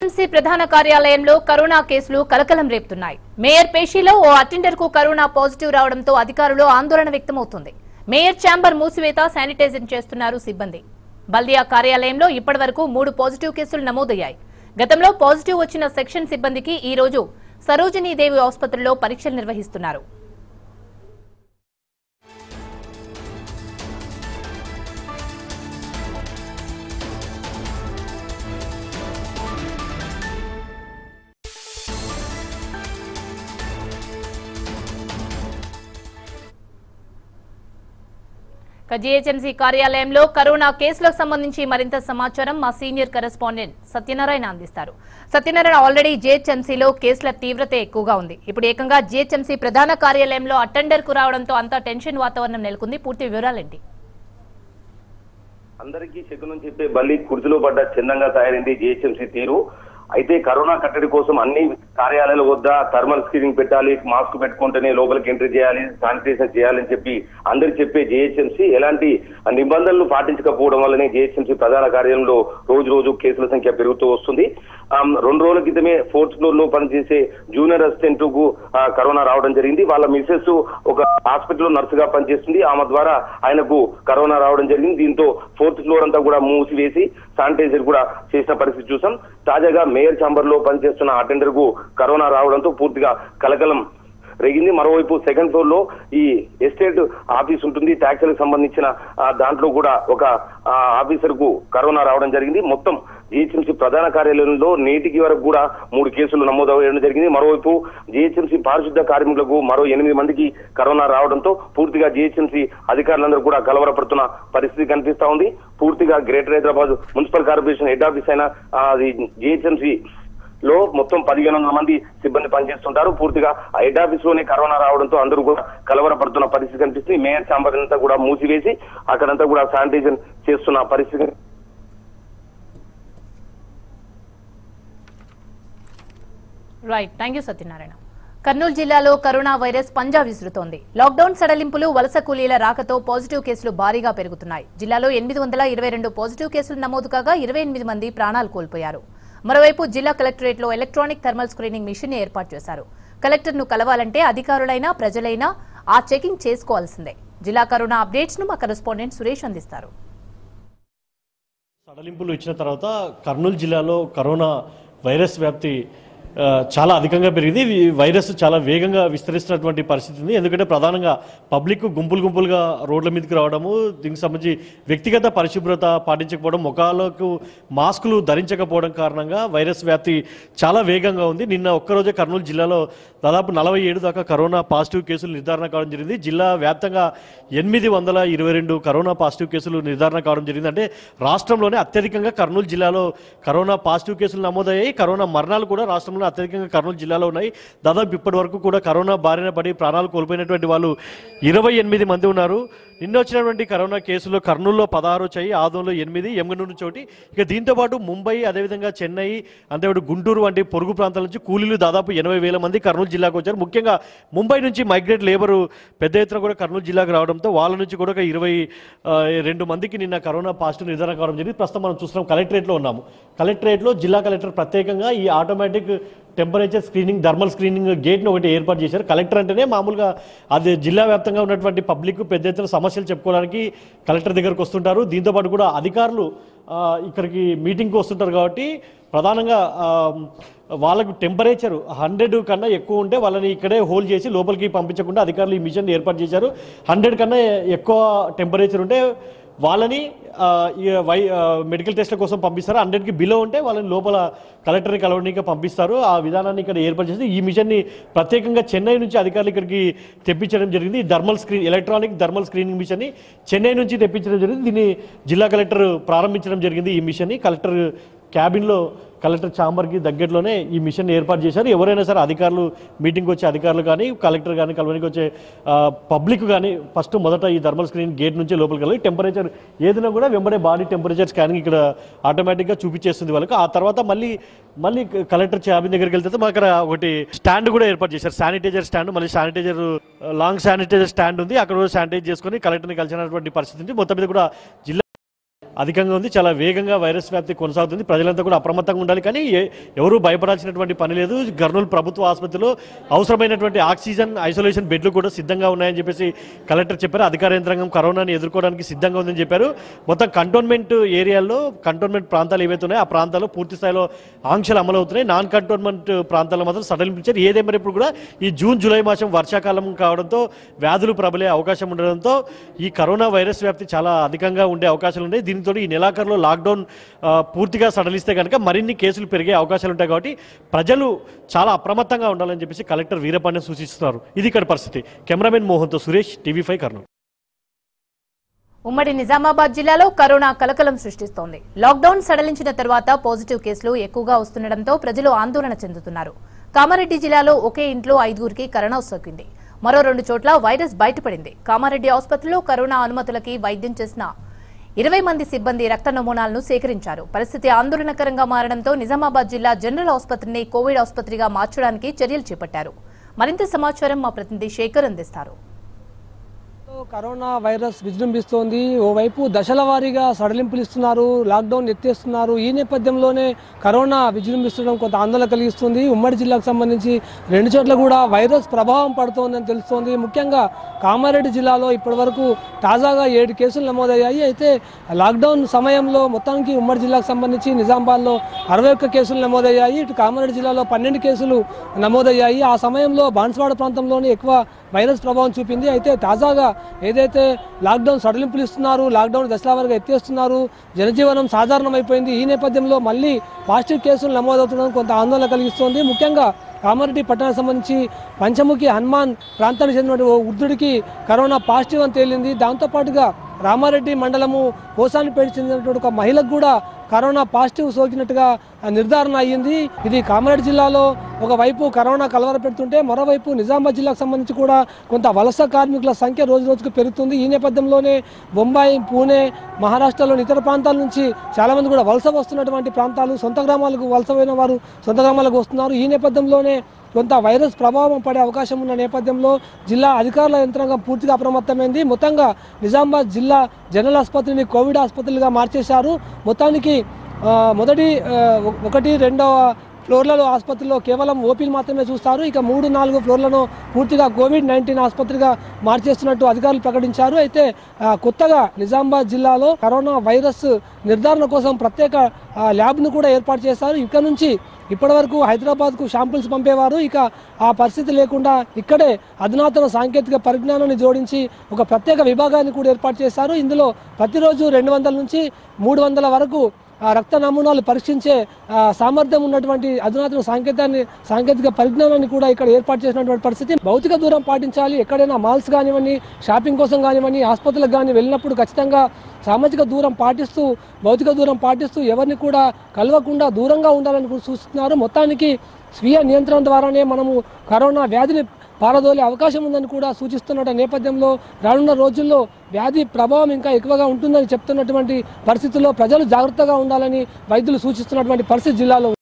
GHMC ప్రధాన కార్యాలయంలో corona కేసులు కలకలం రేపుతున్నాయి మేయర్ పేషీలో ఓ అటెండర్ కు కరోనా పాజిటివ్ రావడంతో అధికారులు ఆందోళన వ్యక్తమవుతుంది మేయర్ ఛాంబర్ మూసివేత శానిటైజర్ చేస్తున్నారు సిబ్బంది బల్దియా కార్యాలయంలో ఇప్పటివరకు మూడు పాజిటివ్ కేసులు నమోదయ్యాయి గతంలో పాజిటివ్ వచ్చిన సెక్షన్ సిబ్బందికి ఈ రోజు సరోజినీదేవి ఆసుపత్రిలో పరీక్షలు నిర్వహిస్తున్నారు జీహెచ్ఎంసీ కార్యాలయంలో కరోనా కేసులకు సంబంధించి మరింత సమాచారం మా సీనియర్ కరెస్పాండెంట్ సత్యనారాయణ అందిస్తారు సత్యనారాయణ ఆల్రెడీ జీహెచ్ఎంసీలో కేసుల తీవ్రత ఎక్కువగా ఉంది ఇప్పుడు ఏకంగా జీహెచ్ఎంసీ ప్రధాన కార్యాలయంలో అటెండర్ కు రావడంతో అంతా టెన్షన్ వాతావరణం నెలకొంది పూర్తి వివరాలేంటి అందరికీ శకునం చెప్పే బల్లి కుర్చీలో పడ్డ చందంగా తయారైంది జిహెచ్ఎంసీ తీరు అయితే కరోనా కట్టడి కోసం అన్ని కార్యాలయాల వద్ద థర్మల్ స్క్రీనింగ్ పెట్టాలి మాస్క్ పెట్టుకుంటేనే లోపలికి ఎంట్రీ చేయాలి శానిటైజర్ చేయాలని చెప్పి అందరు చెప్పే జిహెచ్ఎంసీ ఎలాంటి నిబంధనలు పాటించకపోవడం వల్లనే జిహెచ్ఎంసీ ప్రధాన కార్యాలయంలో రోజు రోజు కేసుల సంఖ్య పెరుగుతూ వస్తుంది ఆమ్, రెండు రోజుల క్రితమే ఫోర్త్ ఫ్లోర్ లో పనిచేసే జూనియర్ అసిస్టెంట్ కు ఆ, కరోనా రావడం జరిగింది వాళ్ళ మిసెస్ ఒక హాస్పిటల్లో నర్సుగా పనిచేస్తుంది ఆమె ద్వారా ఆయనకు కరోనా రావడం జరిగింది దీంతో ఫోర్త్ ఫ్లోర్ అంతా కూడా మూసివేసి శానిటైజర్ కూడా చేసిన పరిస్థితి చూసాం తాజాగా మేయర్ ఛాంబర్ లో పనిచేస్తున్న అటెండర్ కు కరోనా రావడంతో పూర్తిగా కలకలం రేగింది మరోవైపు సెకండ్ ఫ్లోర్ లో ఈ ఎస్టేట్ ఆఫీస్ ఉంటుంది ట్యాక్సీలకు సంబంధించిన ఆ, దాంట్లో కూడా ఒక ఆ, ఆఫీసర్ కు కరోనా రావడం జరిగింది మొత్తం జిహెచ్ఎంసీ ప్రధాన కార్యాలయంలో నేటికి వరకు కూడా మూడు కేసులు నమోదవ్వడం జరిగింది మరోవైపు జిహెచ్ఎంసీ పారిశుద్ధ కార్మికులకు మరో ఎనిమిది మందికి కరోనా రావడంతో పూర్తిగా జిహెచ్ఎంసీ అధికారులందరూ కూడా కలవరపడుతున్న పరిస్థితి కనిపిస్తా ఉంది పూర్తిగా greater Hyderabad municipal corporation head office అయిన ఆ, అది జిహెచ్ఎంసీ లో మొత్తం పదిహేను వందల మంది సిబ్బంది పనిచేస్తుంటారు పూర్తిగా ఆ హెడ్ ఆఫీస్ లోనే కరోనా రావడంతో అందరూ కూడా కలవరపడుతున్న పరిస్థితి కనిపిస్తుంది మేయర్ ఛాంబర్ అంతా కూడా మూసివేసి అక్కడంతా కూడా శానిటైజర్ చేస్తున్న పరిస్థితి right thank you Satyanarayana Kurnool జిల్లాలో కరోనా వైరస్ పంజా విసురుతోంది లాక్డౌన్ సడలింపులు వలస కూలీల రాకతో పాజిటివ్ కేసులు భారీగా పెరుగుతున్నాయి జిల్లాలో ఎనిమిది వందల ఇరవై రెండు పాజిటివ్ కేసులు నమోదు కాగా ఇరవై ఎనిమిది మంది ప్రాణాలు కోల్పోయారు మరోవైపు జిల్లా కలెక్టరేట్లో ఎలక్ట్రానిక్ థర్మల్ స్క్రీనింగ్ మిషన్ ఏర్పాటు చేశారు కలెక్టర్ను కలవాలంటే అధికారులైనా ప్రజలైనా ఆ చెకింగ్ చేసుకోవాల్సిందే జిల్లా కరోనా అప్డేట్స్ ను మా కరెస్పాండెంట్ సురేష్ అందిస్తారు సడలింపులు ఇచ్చిన తర్వాత కర్నూలు జిల్లాలో కరోనా వైరస్ వ్యాప్తి ఆ, చాలా అధికంగా పెరిగింది ఈ వైరస్ చాలా వేగంగా విస్తరిస్తున్నటువంటి పరిస్థితి ఉంది ఎందుకంటే ప్రధానంగా పబ్లిక్ గుంపులు గుంపులుగా రోడ్ల మీదకి రావడము దీనికి సంబంధించి వ్యక్తిగత పరిశుభ్రత పాటించకపోవడం ముఖాలకు మాస్కులు ధరించకపోవడం కారణంగా వైరస్ వ్యాప్తి చాలా వేగంగా ఉంది నిన్న ఒక్కరోజే కర్నూలు జిల్లాలో దాదాపు నలభై ఏడు దాకా కరోనా పాజిటివ్ కేసులు నిర్ధారణ కావడం జరిగింది జిల్లా వ్యాప్తంగా ఎనిమిది వందల ఇరవై రెండు కరోనా పాజిటివ్ కేసులు నిర్ధారణ కావడం జరిగింది అంటే రాష్ట్రంలోనే అత్యధికంగా కర్నూలు జిల్లాలో కరోనా పాజిటివ్ కేసులు నమోదయ్యాయి కరోనా మరణాలు కూడా రాష్ట్రంలో అత్యధికంగా కర్నూలు జిల్లాలో ఉన్నాయి దాదాపు ఇప్పటి వరకు కూడా కరోనా బారిన పడి ప్రాణాలు కోల్పోయినటువంటి వాళ్ళు ఇరవై ఎనిమిది మంది ఉన్నారు నిన్న వచ్చినటువంటి కరోనా కేసులో కర్నూలులో పదహారు వచ్చాయి ఆదంలో ఎనిమిది ఎమ్గనూరు చోటి ఇక దీంతో పాటు ముంబై అదేవిధంగా చెన్నై అంతేపాటు గుంటూరు వంటి పొరుగు ప్రాంతాల నుంచి కూలీలు దాదాపు ఎనభై వేల మంది కర్నూలు జిల్లాకు వచ్చారు ముఖ్యంగా ముంబై నుంచి మైగ్రేట్ లేబర్ పెద్ద ఎత్తున కూడా కర్నూలు జిల్లాకు రావడంతో వాళ్ళ నుంచి కూడా ఒక ఇరవై ఆ, రెండు మందికి నిన్న కరోనా పాజిటివ్ నిర్ధారణ కావడం జరిగింది ప్రస్తుతం మనం చూస్తున్నాం కలెక్టరేట్లో ఉన్నాము కలెక్టరేట్లో జిల్లా కలెక్టర్ ప్రత్యేకంగా ఈ automatic temperature screening thermal screening గేట్ను ఒకటి ఏర్పాటు చేశారు కలెక్టర్ అంటేనే మామూలుగా అది జిల్లా వ్యాప్తంగా ఉన్నటువంటి పబ్లిక్ పెద్ద ఎత్తున సమస్యలు చెప్పుకోవడానికి కలెక్టర్ దగ్గరకు వస్తుంటారు దీంతో పాటు కూడా అధికారులు ఆ, ఇక్కడికి మీటింగ్కి వస్తుంటారు కాబట్టి ప్రధానంగా ఆ, వాళ్ళకు టెంపరేచర్ హండ్రెడ్ కన్నా ఎక్కువ ఉంటే వాళ్ళని ఇక్కడే హోల్డ్ చేసి లోపలికి పంపించకుండా అధికారులు ఈ మిషన్ ఏర్పాటు చేశారు హండ్రెడ్ కన్నా ఎక్కువ టెంపరేచర్ ఉంటే వాళ్ళని ఆ, ఈ వై ఆ, మెడికల్ టెస్ట్ల కోసం పంపిస్తారు హండ్రెడ్కి బిలో ఉంటే వాళ్ళని లోపల కలెక్టర్ని కలవడానికి పంపిస్తారు ఆ విధానాన్ని ఇక్కడ ఏర్పాటు చేసి ఈ మిషన్ని ప్రత్యేకంగా చెన్నై నుంచి అధికారులు ఇక్కడికి తెప్పించడం జరిగింది ఈ thermal screen electronic thermal screening మిషన్ని చెన్నై నుంచి తెప్పించడం జరిగింది దీన్ని జిల్లా కలెక్టర్ ప్రారంభించడం జరిగింది ఈ మిషన్ని కలెక్టర్ క్యాబిన్లో కలెక్టర్ ఛాంబర్కి దగ్గరలోనే ఈ మిషన్ ఏర్పాటు చేశారు ఎవరైనా సరే అధికారులు మీటింగ్కి వచ్చే అధికారులు కానీ కలెక్టర్ కానీ కలవడానికి వచ్చే పబ్లిక్ కానీ ఫస్ట్ మొదట ఈ థర్మల్ స్క్రీన్ గేట్ నుంచి లోపలికి వెళ్ళి టెంపరేచర్ ఏదైనా కూడా వెంబడే బాడీ టెంపరేచర్ స్కానింగ్ ఇక్కడ ఆటోమేటిక్గా చూపించేస్తుంది వాళ్ళకి ఆ తర్వాత మళ్ళీ మళ్ళీ కలెక్టర్ క్యాబిన్ దగ్గరికి వెళ్తే మాకు అక్కడ ఒకటి స్టాండ్ కూడా ఏర్పాటు చేశారు శానిటైజర్ స్టాండ్ మళ్ళీ శానిటైజర్ లాంగ్ శానిటైజర్ స్టాండ్ ఉంది అక్కడ కూడా శానిటైజ్ చేసుకొని కలెక్టర్ని కలిసినటువంటి పరిస్థితి ఉంది మొత్తం మీద కూడా జిల్లా అధికంగా ఉంది చాలా వేగంగా వైరస్ వ్యాప్తి కొనసాగుతుంది ప్రజలంతా కూడా అప్రమత్తంగా ఉండాలి కానీ ఏ- ఎవరూ భయపడాల్సినటువంటి పని లేదు కర్నూలు ప్రభుత్వ ఆసుపత్రిలో అవసరమైనటువంటి ఆక్సిజన్ ఐసోలేషన్ బెడ్లు కూడా సిద్ధంగా ఉన్నాయని చెప్పేసి కలెక్టర్ చెప్పారు అధికార యంత్రాంగం కరోనాని ఎదుర్కోవడానికి సిద్ధంగా ఉందని చెప్పారు మొత్తం కంటోన్మెంట్ ఏరియాల్లో కంటోన్మెంట్ ప్రాంతాలు ఏవైతే ఉన్నాయో ఆ ప్రాంతాల్లో పూర్తి స్థాయిలో ఆంక్షలు అమలవుతున్నాయి నాన్ కంటోన్మెంట్ ప్రాంతాల్లో మాత్రం సడలించారు ఏదేమైనా ఇప్పుడు కూడా ఈ జూన్ జూలై మాసం వర్షాకాలం కావడంతో వ్యాధులు ప్రబలే అవకాశం ఉండడంతో ఈ కరోనా వైరస్ వ్యాప్తి చాలా అధికంగా ఉండే అవకాశాలు ఉన్నాయి దీంతో ఈ నెలాఖరులో లాక్డౌన్ ఆ, పూర్తిగా సడలిస్తే కనుక మరిన్ని కేసులు పెరిగే అవకాశాలు ఉంటాయి కాబట్టి ప్రజలు చాలా అప్రమత్తంగా ఉండాలని చెప్పేసి కలెక్టర్ వీరపాండ్యం సూచిస్తున్నారు ఇది ఇక్కడ పరిస్థితి కెమెరామెన్ మోహన్తో సురేష్ టీవీ ఫైవ్ కర్నూలు ఉమ్మడి నిజామాబాద్ జిల్లాలో కరోనా కలకలం సృష్టిస్తోంది లాక్డౌన్ సడలించిన తర్వాత పాజిటివ్ కేసులు ఎక్కువగా వస్తుండటంతో ప్రజలు ఆందోళన చెందుతున్నారు కామారెడ్డి జిల్లాలో ఒకే ఇంట్లో ఐదుగురికి కరోనా సోకింది మరో రెండు చోట్ల వైరస్ బయటపడింది కామారెడ్డి ఆసుపత్రిలో కరోనా అనుమతులకి వైద్యం చేసిన ఇరవై మంది సిబ్బంది రక్త నమూనాలను సేకరించారు పరిస్థితి ఆందోళనకరంగా మారడంతో నిజామాబాద్ జిల్లా జనరల్ ఆసుపత్రిని కోవిడ్ ఆసుపత్రిగా మార్చడానికి చర్యలు చేపట్టారు మరింత సమాచారం మా ప్రతినిధి శేఖర్ అందిస్తారు కరోనా వైరస్ విజృంభిస్తోంది ఓవైపు దశల వారీగా సడలింపులు ఇస్తున్నారు లాక్డౌన్ ఎత్తేస్తున్నారు ఈ నేపథ్యంలోనే కరోనా విజృంభిస్తుండడం కొంత ఆందోళన కలిగిస్తుంది ఉమ్మడి జిల్లాకు సంబంధించి రెండు చోట్ల కూడా వైరస్ ప్రభావం పడుతోందని తెలుస్తోంది ముఖ్యంగా కామారెడ్డి జిల్లాలో ఇప్పటివరకు తాజాగా ఏడు కేసులు నమోదయ్యాయి అయితే లాక్డౌన్ సమయంలో మొత్తానికి ఉమ్మడి జిల్లాకు సంబంధించి నిజామాబాద్లో అరవై ఒక్క కేసులు నమోదయ్యాయి ఇటు కామారెడ్డి జిల్లాలో పన్నెండు కేసులు నమోదయ్యాయి ఆ సమయంలో బాన్స్వాడ ప్రాంతంలోనే ఎక్కువ వైరస్ ప్రభావం చూపింది అయితే తాజాగా ఏదైతే లాక్డౌన్ సడలింపులు ఇస్తున్నారు లాక్డౌన్ దశల వారీగా ఎత్తేస్తున్నారు జనజీవనం సాధారణం అయిపోయింది ఈ నేపథ్యంలో మళ్ళీ పాజిటివ్ కేసులు నమోదవుతుండడం కొంత ఆందోళన కలిగిస్తోంది ముఖ్యంగా కామారెడ్డి పట్టణానికి సంబంధించి పంచముఖి హనుమాన్ ప్రాంతానికి చెందినటువంటి ఓ వృద్ధుడికి కరోనా పాజిటివ్ అని తేలింది దాంతోపాటుగా రామారెడ్డి మండలము కోసానిపేట చెందినటువంటి ఒక మహిళకు కూడా కరోనా పాజిటివ్ సోకినట్టుగా నిర్ధారణ అయ్యింది ఇది కామారెడ్డి జిల్లాలో ఒకవైపు కరోనా కలవర పెడుతుంటే మరోవైపు నిజామాబాద్ జిల్లాకు సంబంధించి కూడా కొంత వలస కార్మికుల సంఖ్య రోజు రోజుకు పెరుగుతుంది ఈ నేపథ్యంలోనే బొంబాయి పూణే మహారాష్ట్రలోని ఇతర ప్రాంతాల నుంచి చాలామంది కూడా వలస వస్తున్నటువంటి ప్రాంతాలు సొంత గ్రామాలకు వలస పోయిన వారు సొంత గ్రామాలకు వస్తున్నారు ఈ నేపథ్యంలోనే కొంత వైరస్ ప్రభావం పడే అవకాశం ఉన్న నేపథ్యంలో జిల్లా అధికారుల యంత్రాంగం పూర్తిగా అప్రమత్తమైంది మొత్తంగా నిజామాబాద్ జిల్లా జనరల్ ఆసుపత్రిని కోవిడ్ ఆసుపత్రిగా మార్చేశారు మొత్తానికి ఆ, మొదటి ఆ, ఒకటి రెండవ ఫ్లోర్లలో ఆసుపత్రిలో కేవలం ఓపీలు మాత్రమే చూస్తారు ఇక మూడు నాలుగు ఫ్లోర్లను పూర్తిగా కోవిడ్ నైన్టీన్ ఆసుపత్రిగా మార్చేస్తున్నట్టు అధికారులు ప్రకటించారు అయితే ఆ, కొత్తగా నిజామాబాద్ జిల్లాలో కరోనా వైరస్ నిర్ధారణ కోసం ప్రత్యేక ఆ, ల్యాబ్ను కూడా ఏర్పాటు చేశారు ఇక్కడ నుంచి ఇప్పటివరకు హైదరాబాద్కు శాంపిల్స్ పంపేవారు ఇక ఆ పరిస్థితి లేకుండా ఇక్కడే అధునాతన సాంకేతిక పరిజ్ఞానాన్ని జోడించి ఒక ప్రత్యేక విభాగాన్ని కూడా ఏర్పాటు చేశారు ఇందులో ప్రతిరోజు రెండు వందల నుంచి మూడు వందల వరకు ఆ రక్త నమూనాలు పరీక్షించే ఆ, సామర్థ్యం ఉన్నటువంటి అధునాతన సాంకేతాన్ని సాంకేతిక పరిజ్ఞానాన్ని కూడా ఇక్కడ ఏర్పాటు చేసినటువంటి పరిస్థితి భౌతిక దూరం పాటించాలి ఎక్కడైనా మాల్స్ కానివ్వండి షాపింగ్ కోసం కానివ్వండి ఆసుపత్రులకు కానీ వెళ్ళినప్పుడు ఖచ్చితంగా సామాజిక దూరం పాటిస్తూ భౌతిక దూరం పాటిస్తూ ఎవరిని కూడా కలవకుండా దూరంగా ఉండాలని కూడా సూచిస్తున్నారు మొత్తానికి స్వీయ నియంత్రణ ద్వారానే మనము కరోనా వ్యాధిని పారదోలే అవకాశం ఉందని కూడా సూచిస్తున్న నేపథ్యంలో రానున్న రోజుల్లో వ్యాధి ప్రభావం ఇంకా ఎక్కువగా ఉంటుందని చెప్తున్నటువంటి పరిస్థితుల్లో ప్రజలు జాగ్రత్తగా ఉండాలని వైద్యులు సూచిస్తున్నటువంటి పరిస్థితి జిల్లాలో